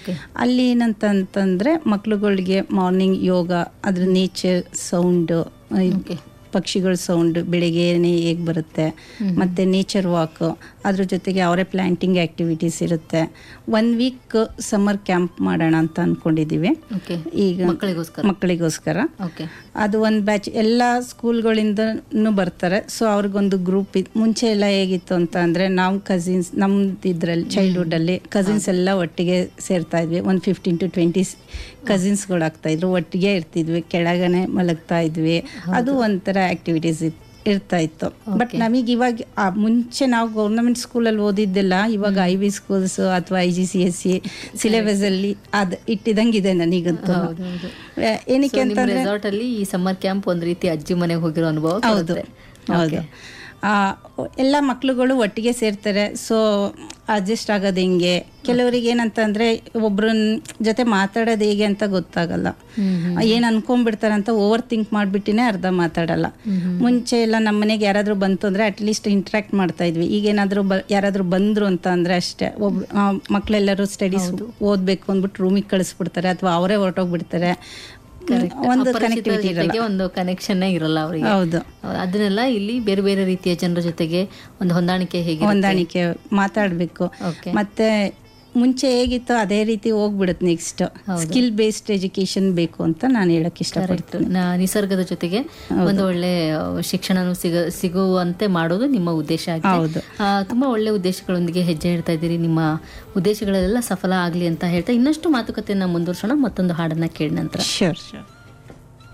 Okay. ಅಲ್ಲಿ ಏನಂತಂತಂದ್ರೆ ಮಕ್ಳುಗಳಿಗೆ morning yoga ಅದ್ರ ನೇಚರ್ ಸೌಂಡ್ Okay. ಪಕ್ಷಿಗಳ ಸೌಂಡ್ ಬೆಳಿಗ್ಗೆನೆ ಹೇಗೆ ಬರುತ್ತೆ ಮತ್ತೆ ನೇಚರ್ ವಾಕ್ ಅದ್ರ ಜೊತೆಗೆ ಅವರೇ ಪ್ಲಾಂಟಿಂಗ್ ಆಕ್ಟಿವಿಟೀಸ್ ಇರುತ್ತೆ ಒನ್ ವೀಕ್ ಸಮ್ಮರ್ ಕ್ಯಾಂಪ್ ಮಾಡೋಣ ಅಂತ ಅನ್ಕೊಂಡಿದೀವಿ ಓಕೆ ಈಗ ಮಕ್ಕಳಿಗೋಸ್ಕರ ಮಕ್ಕಳಿಗೋಸ್ಕರ ಓಕೆ ಅದು ಒಂದು ಬ್ಯಾಚ್ ಎಲ್ಲ ಸ್ಕೂಲ್ಗಳಿಂದನೂ ಬರ್ತಾರೆ ಸೊ ಅವ್ರಿಗೊಂದು ಗ್ರೂಪ್ ಮುಂಚೆ ಎಲ್ಲ ಹೇಗಿತ್ತು ಅಂತ ಅಂದರೆ ನಾವು ಕಸಿನ್ಸ್ ನಮ್ದು ಇದರಲ್ಲಿ ಚೈಲ್ಡ್ಹುಡ್ಡಲ್ಲಿ ಕಸಿನ್ಸ್ ಎಲ್ಲ ಒಟ್ಟಿಗೆ ಸೇರ್ತಾ ಇದ್ವಿ ಒಂದು ಫಿಫ್ಟೀನ್ ಟು ಟ್ವೆಂಟಿ ಕಸಿನ್ಸ್ಗಳು ಆಗ್ತಾ ಇದ್ರು ಒಟ್ಟಿಗೆ ಇರ್ತಿದ್ವಿ ಕೆಳಗನೆ ಮಲಗ್ತಾ ಇದ್ವಿ ಅದು ಒಂಥರ ಆಕ್ಟಿವಿಟೀಸ್ ಇರ್ತಾ ಇತ್ತು ಬಟ್ ನಮಗೆ ಇವಾಗ ಆ ಮುಂಚೆ ನಾವು ಗೌರ್ನಮೆಂಟ್ ಸ್ಕೂಲಲ್ಲಿ ಓದಿದ್ದೆಲ್ಲ ಇವಾಗ ಐ ವಿ ಸ್ಕೂಲ್ಸ್ ಅಥವಾ I G C S E syllabus ಅಲ್ಲಿ ಅದು ಇಟ್ಟಿದಂಗಿದೆ ನನಗಂತೂ ಹೌದೌದು. ಆ, ಏನಕ್ಕೆ ನಿಮ್ಮ ಅಂತಂದ್ರೆ ರೆಸಾರ್ಟ್ ಅಲ್ಲಿ ಈ ಸಮ್ಮರ್ ಕ್ಯಾಂಪ್ ಒಂದ್ ರೀತಿ ಅಜ್ಜಿ ಮನೆಗೆ ಹೋಗಿರೋ ಅನುಭವ ಹೌದು ಕೊಡುತ್ತೆ. ಹೌದು ಆ, ಎಲ್ಲ ಮಕ್ಳುಗಳು ಒಟ್ಟಿಗೆ ಸೇರ್ತಾರೆ ಸೊ ಅಡ್ಜಸ್ಟ್ ಆಗೋದು ಹೆಂಗೆ ಕೆಲವರಿಗೆ ಏನಂತಂದ್ರೆ ಒಬ್ರನ್ ಜೊತೆ ಮಾತಾಡೋದು ಹೇಗೆ ಅಂತ ಗೊತ್ತಾಗಲ್ಲ ಏನ್ ಅನ್ಕೊಂಡ್ಬಿಡ್ತಾರೆ ಅಂತ ಓವರ್ ಥಿಂಕ್ ಮಾಡ್ಬಿಟ್ಟಿನೇ ಅರ್ಧ ಮಾತಾಡಲ್ಲ ಮುಂಚೆ ಎಲ್ಲ ನಮ್ಮ ಮನೆಗೆ ಯಾರಾದ್ರೂ ಬಂತು ಅಂದ್ರೆ ಅಟ್ಲೀಸ್ಟ್ ಇಂಟ್ರಾಕ್ಟ್ ಮಾಡ್ತಾ ಇದ್ವಿ ಈಗ ಏನಾದ್ರೂ ಬ ಯಾರಾದ್ರೂ ಬಂದ್ರು ಅಂತ ಅಂದ್ರೆ ಅಷ್ಟೇ ಒಬ್ ಆ, ಮಕ್ಳೆಲ್ಲರೂ ಸ್ಟಡೀಸ್ ಓದ್ಬೇಕು ಅಂದ್ಬಿಟ್ಟು ರೂಮಿಗೆ ಕಳಿಸ್ಬಿಡ್ತಾರೆ ಅಥವಾ ಅವರೇ ಹೊರಟೋಗ್ಬಿಡ್ತಾರೆ Correct. ಒಂದು ಅಪರಿಚಿತರ ಕನೆಕ್ಟಿವಿಟಿ ಇರಲ್ಲ ಜೊತೆಗೆ ಒಂದು ಕನೆಕ್ಷನ್ ಇರಲ್ಲ ಅವರಿಗೆ ಹೌದು ಅದನ್ನೆಲ್ಲ ಇಲ್ಲಿ ಬೇರೆ ಬೇರೆ ರೀತಿಯ ಜನರ ಜೊತೆಗೆ ಒಂದು ಹೊಂದಾಣಿಕೆ ಹೇಗೆ ಹೊಂದಾಣಿಕೆ ಮಾತಾಡಬೇಕು ಓಕೆ ಮತ್ತೆ ಮುಂಚೆ ಹೇಗಿತ್ತು ಅದೇ ರೀತಿ ಹೋಗ್ಬಿಡುತ್ತೆ ನೆಕ್ಸ್ಟ್ ಸ್ಕಿಲ್ ಬೇಸ್ಡ್ ಎಜುಕೇಶನ್ ಬೇಕು ಅಂತ ನಾನು ಹೇಳಕ್ ಇಷ್ಟಪಡ್ತೀನಿ ನ- ನಿಸರ್ಗದ ಜೊತೆಗೆ ಒಂದು ಒಳ್ಳೆ ಆ, ಶಿಕ್ಷಣನೂ ಸಿಗ ಸಿಗುವಂತೆ ಮಾಡೋದು ನಿಮ್ಮ ಉದ್ದೇಶ ಆಗಿದೆ ಹೌದು ಆ, ತುಂಬಾ ಒಳ್ಳೆ ಉದ್ದೇಶಗಳೊಂದಿಗೆ ಹೆಜ್ಜೆ ಇಡ್ತಾ ಇದ್ದೀರಿ ನಿಮ್ಮ ಉದ್ದೇಶಗಳೆಲ್ಲ ಸಫಲ ಆಗ್ಲಿ ಅಂತ ಹೇಳ್ತಾ ಇನ್ನಷ್ಟು ಮಾತುಕತೆಯನ್ನ ಮುಂದುವರ್ಸೋಣ ಮತ್ತೊಂದು ಹಾಡನ್ನ ಕೇಳಿದ ನಂತರ ಶೋರ್ ಶೋರ್